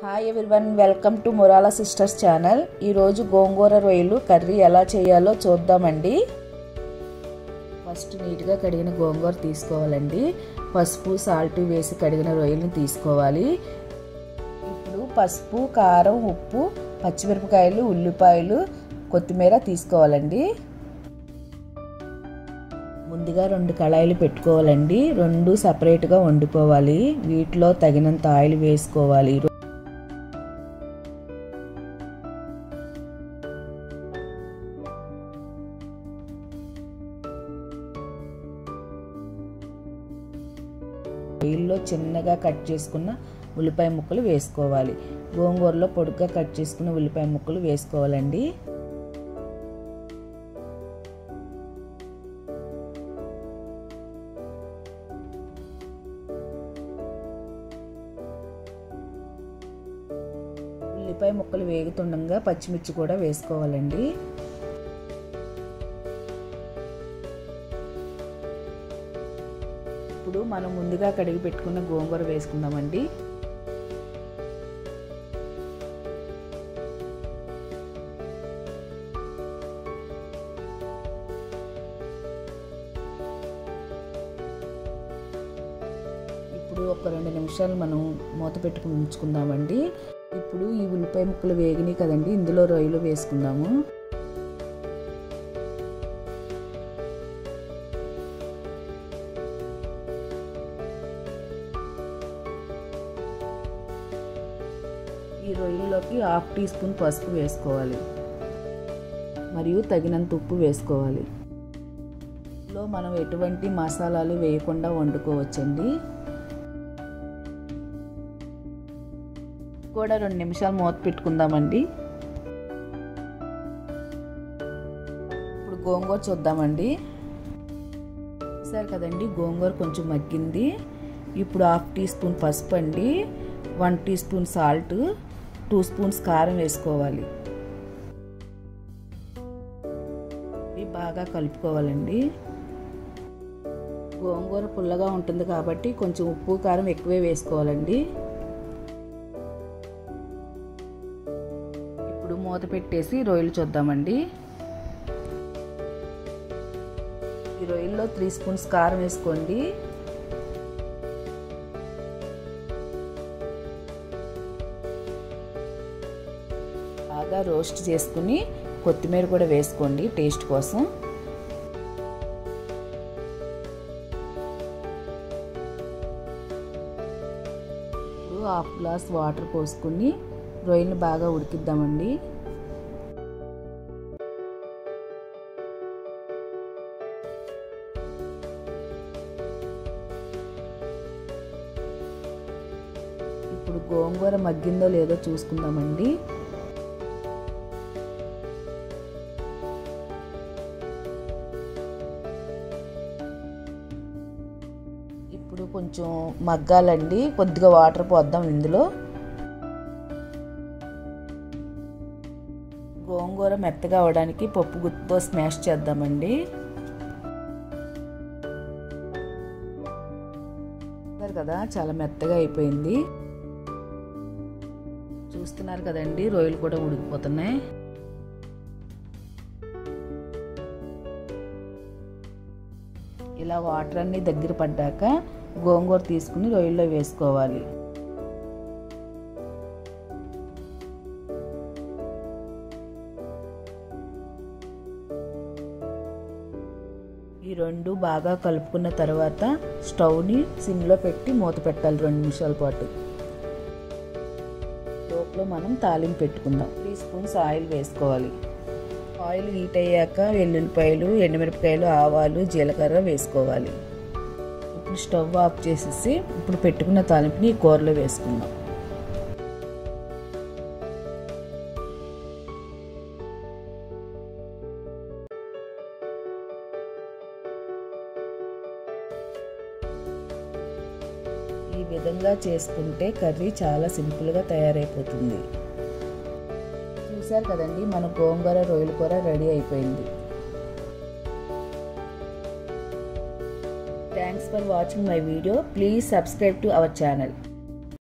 hi everyone welcome to Murala sisters channel ఈరోజు గోంగూర రొయ్యలు కర్రీ ఎలా చేయాలో చూద్దామండి ఫస్ట్ నీట్గా కడిగిన గోంగూర తీసుకోవాలండి పసుపు సాల్ట్ వేసి కడిగిన రొయ్యలను తీసుకోవాలి ఇప్పుడు పసుపు కారం ఉప్పు పచ్చిమిరపకాయలు ఉల్లిపాయలు కొత్తిమీర తీసుకోవాలండి ముందుగా రెండు కళాయిలు పెట్టుకోవాలండి రెండు సపరేట్గా వండుకోవాలి వీటిలో తగినంత ఆయిల్ వేసుకోవాలి ఆయిల్లో చిన్నగా కట్ చేసుకున్న ఉల్లిపాయ ముక్కలు వేసుకోవాలి గోంగూరలో పొడుగ్గా కట్ చేసుకున్న ఉల్లిపాయ ముక్కలు వేసుకోవాలండి ఉల్లిపాయ ముక్కలు వేగుతుండగా పచ్చిమిర్చి కూడా వేసుకోవాలండి ఇప్పుడు మనం ముందుగా కడిగి పెట్టుకున్న గోంగూర వేసుకుందామండి ఇప్పుడు ఒక రెండు నిమిషాలు మనం మూత పెట్టుకుని ఉంచుకుందామండి ఇప్పుడు ఈ ఉల్లిపాయ ముక్కలు వేగినాయి కదండి ఇందులో రొయ్యలు వేసుకుందాము ఈ రొయ్యల్లోకి హాఫ్ టీ స్పూన్ పసుపు వేసుకోవాలి మరియు తగినంత ఉప్పు వేసుకోవాలి లో మనం ఎటువంటి మసాలాలు వేయకుండా వండుకోవచ్చండి కూడా రెండు నిమిషాలు మూత పెట్టుకుందామండి ఇప్పుడు గోంగూర చూద్దామండి సరే కదండి గోంగూర కొంచెం మగ్గింది ఇప్పుడు హాఫ్ టీ స్పూన్ పసుపు అండి one teaspoon salt two spoons కారం వేసుకోవాలి ఇవి బాగా కలుపుకోవాలండి గోంగూర పుల్లగా ఉంటుంది కాబట్టి కొంచెం ఉప్పు కారం ఎక్కువే వేసుకోవాలండి ఇప్పుడు మూత పెట్టేసి రొయ్యలు చూద్దామండి ఈ రొయ్యల్లో త్రీ స్పూన్స్ కారం వేసుకోండి బాగా రోస్ట్ చేసుకుని కొత్తిమీర కూడా వేసుకోండి టేస్ట్ కోసం ఇప్పుడు హాఫ్ గ్లాస్ వాటర్ పోసుకుని రొయ్యలు బాగా ఉడికిద్దామండి ఇప్పుడు గోంగూర మగ్గిందో లేదో చూసుకుందామండి ఇప్పుడు కొంచెం మగ్గాలండి కొద్దిగా వాటర్ పోద్దాం ఇందులో గోంగూర మెత్తగా అవడానికి పప్పు గుత్తితో స్మాష్ చేద్దామండి కదా చాలా మెత్తగా అయిపోయింది చూస్తున్నారు కదండి రొయ్యలు కూడా ఉడికిపోతున్నాయి ఇలా వాటర్ అన్ని దగ్గర పడ్డాక గోంగూర తీసుకుని రొయ్యల్లో వేసుకోవాలి ఈ రెండు బాగా కలుపుకున్న తర్వాత స్టవ్ని సిమ్లో పెట్టి మూత పెట్టాలి రెండు నిమిషాల పాటు లోపల మనం తాలింపు పెట్టుకుందాం త్రీ స్పూన్స్ ఆయిల్ వేసుకోవాలి ఆయిల్ హీట్ అయ్యాక వెల్లుల్లిపాయలు ఎండుమిరపకాయలు ఆవాలు జీలకర్ర వేసుకోవాలి ఇప్పుడు స్టవ్ ఆఫ్ చేసేసి ఇప్పుడు పెట్టుకున్న తాలింపుని ఈ కూరలో వేసుకుందాం ఈ విధంగా చేసుకుంటే కర్రీ చాలా సింపుల్గా తయారైపోతుంది చూసారు కదండి మన గోంగూర రొయ్యల కూర రెడీ అయిపోయింది thanks for watching my video please subscribe to our channel